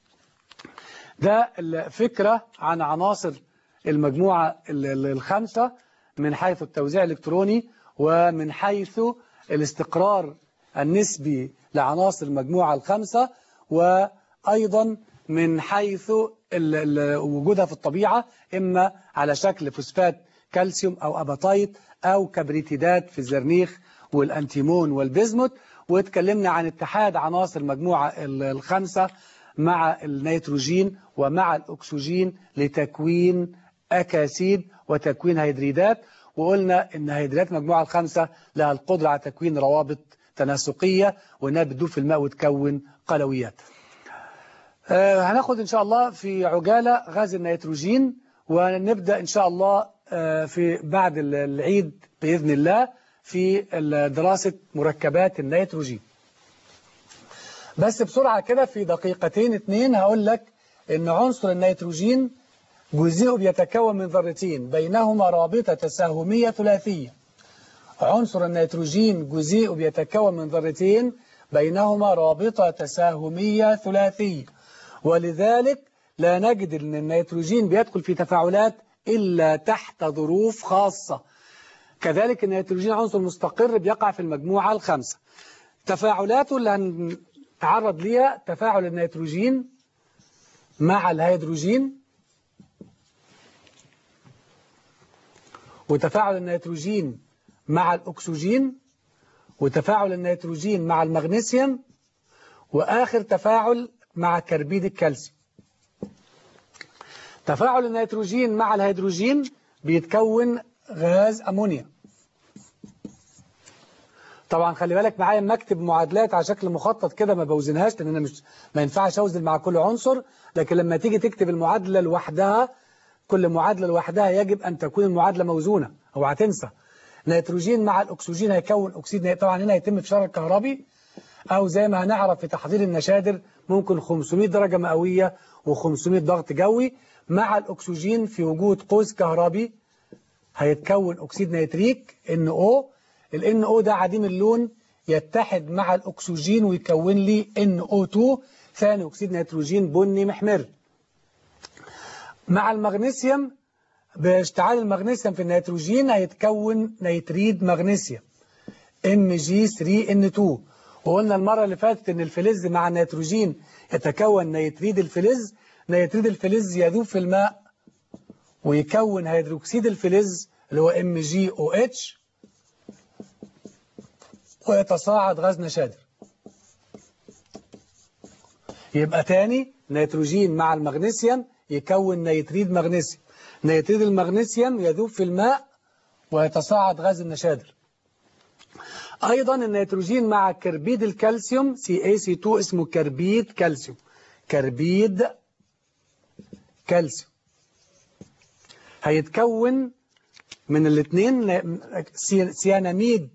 ده الفكرة عن عناصر المجموعة ال- ال- الخمسة من حيث التوزيع الإلكتروني ومن حيث الاستقرار النسبي لعناصر المجموعة الخمسة وأيضا من حيث ال- ال- وجودها في الطبيعة إما على شكل فوسفات كالسيوم أو أباتايت أو كبريتيدات في الزرنيخ والأنتيمون والبزموت واتكلمنا عن اتحاد عناصر المجموعة ال- الخمسة مع النيتروجين ومع الأكسجين لتكوين أكاسيد وتكوين هيدريدات وقلنا إن هيدريدات المجموعة الخمسة لها القدرة على تكوين روابط تناسقية وإنها بتدوب في الماء وتكون قلويات آه، هناخد إن شاء الله في عجالة غاز النيتروجين ونبدأ إن شاء الله آه، في بعد ال- العيد بإذن الله في ال- دراسة مركبات النيتروجين بس بسرعة كده في دقيقتين اتنين هقول لك إن عنصر النيتروجين جزيئه بيتكون من ذرتين بينهما رابطة تساهمية ثلاثية عنصر النيتروجين جزيئه بيتكون من ذرتين بينهما رابطة تساهمية ثلاثية ولذلك لا نجد أن النيتروجين بيدخل في تفاعلات إلا تحت ظروف خاصة كذلك النيتروجين عنصر مستقر بيقع في المجموعة الخامسة تفاعلاته اللي هنتعرض ليها تفاعل النيتروجين مع الهيدروجين وتفاعل النيتروجين مع الأكسجين وتفاعل النيتروجين مع المغنيسيوم وآخر تفاعل مع كربيد الكالسيوم تفاعل النيتروجين مع الهيدروجين بيتكون غاز أمونيا طبعا خلي بالك معايا لما اكتب معادلات على شكل مخطط كده ما بوزنهاش لان انا مش ما ينفعش اوزن مع كل عنصر لكن لما تيجي تكتب المعادله لوحدها كل معادله لوحدها يجب ان تكون المعادله موزونه اوعى تنسى نيتروجين مع الاكسجين هيكون اكسيد ني- طبعا هنا هيتم فشار الكهربي او زي ما هنعرف في تحضير النشادر ممكن 500 درجه مئويه و500 ضغط جوي مع الاكسجين في وجود قوس كهربي هيتكون أكسيد نيتريك NO ال NO ده عديم اللون يتحد مع الأكسجين ويكون لي NO2 ثاني أكسيد نيتروجين بني محمر مع المغنيسيوم باشتعال المغنيسيوم في النيتروجين هيتكون نيتريد مغنيسيوم Mg3N2 وقلنا المرة اللي فاتت ان الفلز مع النيتروجين يتكون نيتريد الفلز نيتريد الفلز يذوب في الماء ويكون هيدروكسيد الفلز اللي هو MgOH ويتصاعد غاز نشادر يبقى تاني نيتروجين مع المغنيسيوم يكون نيتريد مغنيسيوم نيتريد المغنيسيوم يذوب في الماء ويتصاعد غاز النشادر أيضا النيتروجين مع كربيد الكالسيوم CaC2 اسمه كربيد كالسيوم كربيد كالسيوم هيتكون من الاثنين سياناميد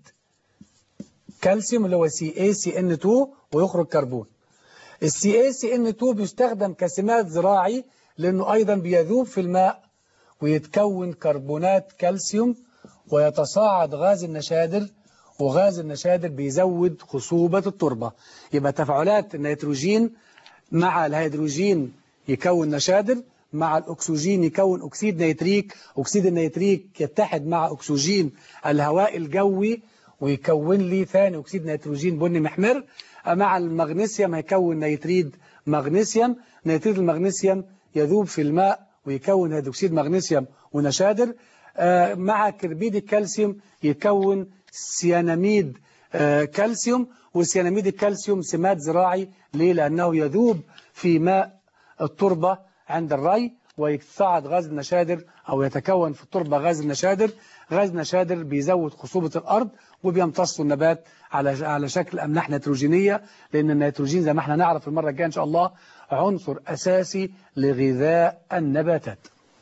كالسيوم اللي هو CaCN2 ويخرج كربون ال CaCN2 بيستخدم كسمات زراعي لأنه أيضا بيذوب في الماء ويتكون كربونات كالسيوم ويتصاعد غاز النشادر وغاز النشادر بيزود خصوبة التربة يبقى تفاعلات النيتروجين مع الهيدروجين يكون نشادر مع الأكسجين يكون أكسيد نيتريك أكسيد النيتريك يتحد مع أكسجين الهواء الجوي ويكون لي ثاني أكسيد نيتروجين بني محمر مع المغنيسيوم هيكون نيتريد مغنيسيوم نيتريد المغنيسيوم يذوب في الماء ويكون هيدروكسيد مغنيسيوم ونشادر آه، مع كربيد الكالسيوم يكون سياناميد آه، كالسيوم والسياناميد الكالسيوم سماد زراعي ليه لأنه يذوب في ماء التربة عند الري ويتصاعد غاز النشادر أو يتكون في التربة غاز النشادر غاز النشادر بيزود خصوبة الأرض وبيمتص النبات على على شكل أملاح نيتروجينية لأن النيتروجين زي ما احنا نعرف المرة الجاية إن شاء الله عنصر أساسي لغذاء النباتات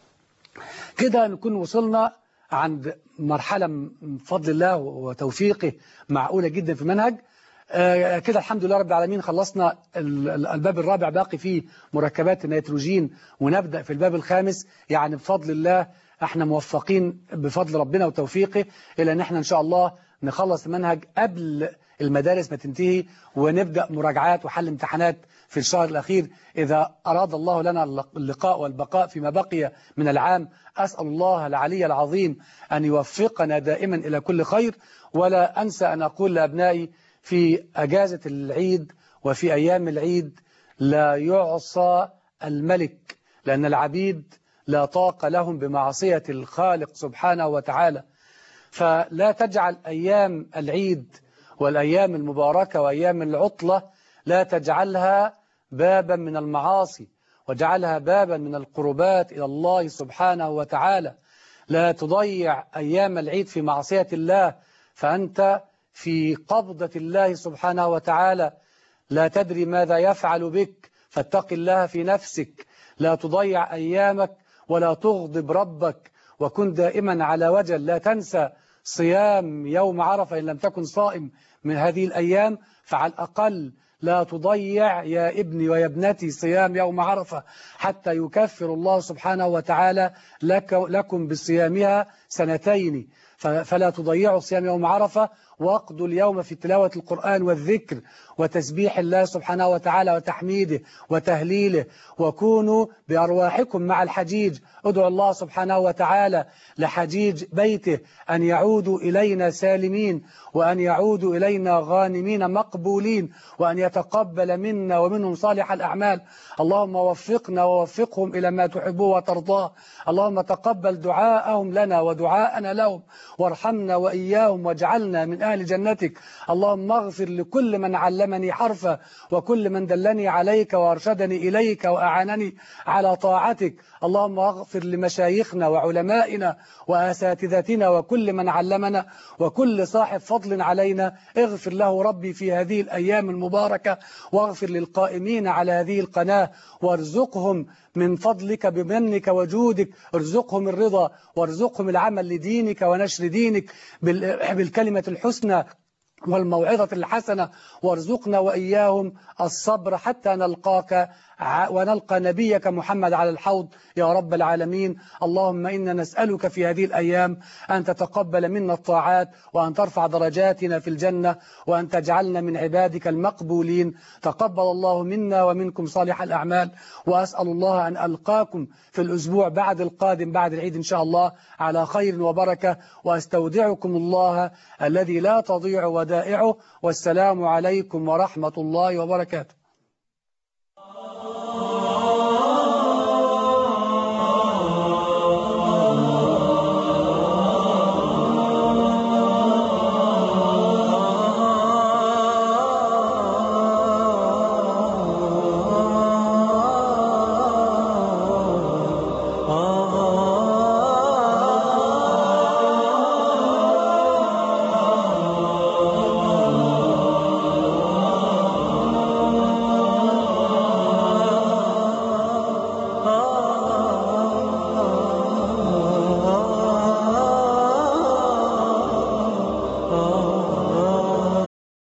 كده نكون وصلنا عند مرحلة بفضل الله وتوفيقه معقولة جدا في المنهج آه، كده الحمد لله رب العالمين خلصنا ال- ال- الباب الرابع باقي فيه مركبات النيتروجين ونبدأ في الباب الخامس يعني بفضل الله احنا موفقين بفضل ربنا وتوفيقه إلى ان احنا ان شاء الله نخلص المنهج قبل المدارس ما تنتهي ونبدأ مراجعات وحل امتحانات في الشهر الأخير إذا أراد الله لنا اللقاء والبقاء فيما بقي من العام أسأل الله العلي العظيم أن يوفقنا دائما إلى كل خير ولا أنسى أن أقول لأبنائي في أجازة العيد وفي أيام العيد لا يعصى الملك لأن العبيد لا طاقة لهم بمعصية الخالق سبحانه وتعالى فلا تجعل أيام العيد والأيام المباركة وأيام العطلة لا تجعلها بابا من المعاصي واجعلها بابا من القربات إلى الله سبحانه وتعالى لا تضيع أيام العيد في معصية الله فأنت في قبضة الله سبحانه وتعالى لا تدري ماذا يفعل بك فاتق الله في نفسك لا تضيع أيامك ولا تغضب ربك وكن دائما على وجل لا تنسى صيام يوم عرفة إن لم تكن صائم من هذه الأيام فعلى الأقل لا تضيع يا ابني ويا ابنتي صيام يوم عرفة حتى يكفر الله سبحانه وتعالى لك لكم بصيامها سنتين ف- فلا تضيعوا صيام يوم عرفة واقضوا اليوم في تلاوة القرآن والذكر وتسبيح الله سبحانه وتعالى وتحميده وتهليله وكونوا بأرواحكم مع الحجيج ادعوا الله سبحانه وتعالى لحجيج بيته أن يعودوا إلينا سالمين وأن يعودوا إلينا غانمين مقبولين وأن يتقبل منا ومنهم صالح الأعمال اللهم وفقنا ووفقهم إلى ما تحبه وترضاه اللهم تقبل دعاءهم لنا ودعاءنا لهم وارحمنا وإياهم واجعلنا من أهل جنتك اللهم اغفر لكل من علمني حرفا وكل من دلني عليك وارشدني إليك وأعانني على طاعتك اللهم اغفر لمشايخنا وعلمائنا وأساتذتنا وكل من علمنا وكل صاحب فضل علينا اغفر له ربي في هذه الأيام المباركة واغفر للقائمين على هذه القناة وارزقهم من فضلك بمنك وجودك ارزقهم الرضا وارزقهم العمل لدينك ونشر دينك بالكلمة الحسنى والموعظة الحسنة وارزقنا وإياهم الصبر حتى نلقاك ونلقى نبيك محمد على الحوض يا رب العالمين اللهم إنا نسألك في هذه الأيام أن تتقبل منا الطاعات وأن ترفع درجاتنا في الجنة وأن تجعلنا من عبادك المقبولين تقبل الله منا ومنكم صالح الأعمال وأسأل الله أن ألقاكم في الأسبوع بعد القادم بعد العيد إن شاء الله على خير وبركة وأستودعكم الله الذي لا تضيع ودائعه والسلام عليكم ورحمة الله وبركاته